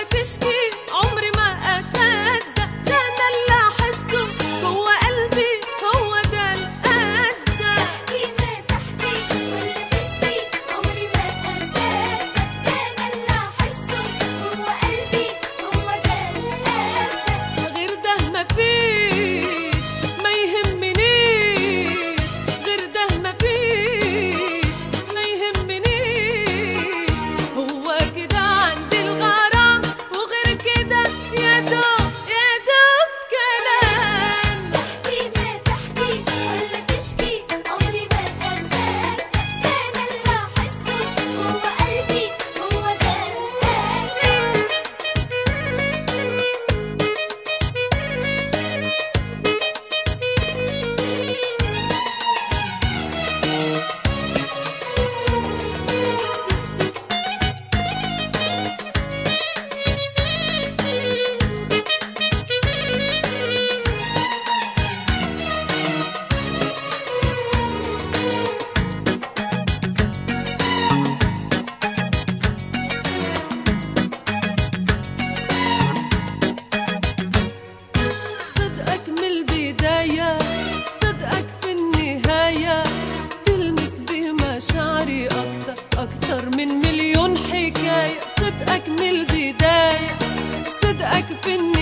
تشكي عمري ما اصدق ده انا اللي احسه جوه قلبي هو ده القصد تحكي ما تحكي ولا تشكي عمري ما أنساك أنا اللي أحسه جوا قلبي هو ده القصد غير ده مفيش ما يهمنيش غير ده مفيش ما يهمنيش هو كده عندي الغرام وغير كده يا دوب يا دوب كلام تحكي ما تحكي ولا تشكي عمري ما أنساك أنا اللي أحسه جوا قلبي هو ده القصد صدقك من البداية صدقك في النهاية تلمس بمشاعري أكتر أكتر من مليون حكاية صدقك من البداية صدقك في النهاية